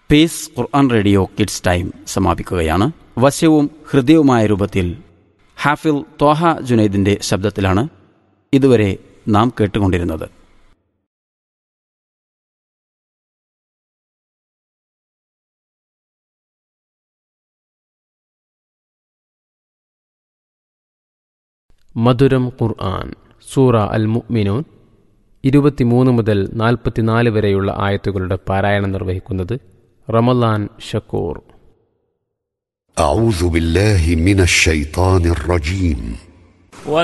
piece Quran radio kids time സമാപിക്കുകയാണ് വശ്യവും ഹൃദയവുമായ രൂപത്തിൽ ഹാഫിൽ ത്വാഹ ജുനൈദിന്റെ ശബ്ദത്തിലാണ് ഇതുവരെ നാം കേട്ടുകൊണ്ടിരുന്നത് മധുരം ഖുർആൻ സൂറ അൽ മുഅ്മിനൂൻ ഇരുപത്തിമൂന്ന് മുതൽ നാൽപ്പത്തിനാല് വരെയുള്ള ആയത്തുകളുടെ പാരായണം നിർവഹിക്കുന്നത് റമലാൻ ഷക്കൂർ أعوذ بالله من الشيطان الرجيم